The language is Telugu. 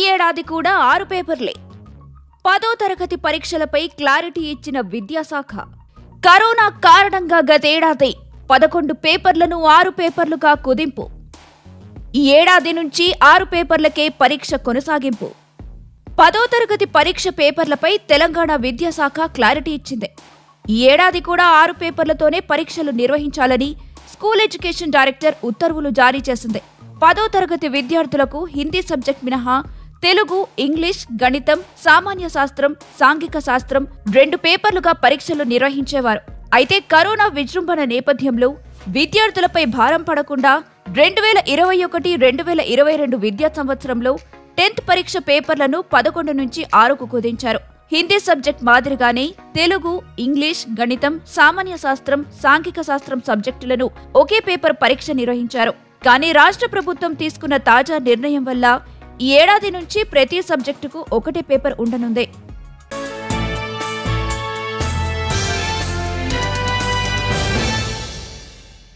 ఏడాది కూడా ఆరు పేపర్లే పదో తరగతి పరీక్షలపై క్లారిటీ ఇచ్చిన విద్యాశాఖ కరోనా కారణంగా గతేడాది పదకొండు పేపర్లను ఆరు పేపర్లుగా కుదింపు ఈ ఏడాది నుంచి ఆరు పేపర్లకే పరీక్ష కొనసాగింపు పదో తరగతి పరీక్ష పేపర్లపై తెలంగాణ విద్యాశాఖ క్లారిటీ ఇచ్చింది ఈ ఏడాది కూడా ఆరు పేపర్లతోనే పరీక్షలు నిర్వహించాలని స్కూల్ ఎడ్యుకేషన్ డైరెక్టర్ ఉత్తర్వులు జారీ చేసింది పదో తరగతి విద్యార్థులకు హిందీ సబ్జెక్ట్ మినహా తెలుగు ఇంగ్లీష్ గణితం సామాన్య శాస్త్రం సాంఘిక శాస్త్రం రెండు పేపర్లుగా పరీక్షలు నిర్వహించేవారు అయితే కరోనా విజృంభణ నేపథ్యంలో విద్యార్థులపై భారం పడకుండా రెండు వేల ఇరవై ఒకటి రెండు వేల ఇరవై రెండు విద్యా సంవత్సరంలో టెన్త్ పరీక్ష పేపర్లను పదకొండు నుంచి ఆరుకు కుదించారు హిందీ సబ్జెక్ట్ మాదిరిగానే తెలుగు ఇంగ్లీష్ గణితం సామాన్య శాస్త్రం సాంఘిక శాస్త్రం సబ్జెక్టులను ఒకే పేపర్ పరీక్ష నిర్వహించారు కానీ రాష్ట్ర ప్రభుత్వం తీసుకున్న తాజా నిర్ణయం వల్ల ఈ ఏడాది నుంచి ప్రతి సబ్జెక్టుకు ఒకటే పేపర్ ఉండనుంది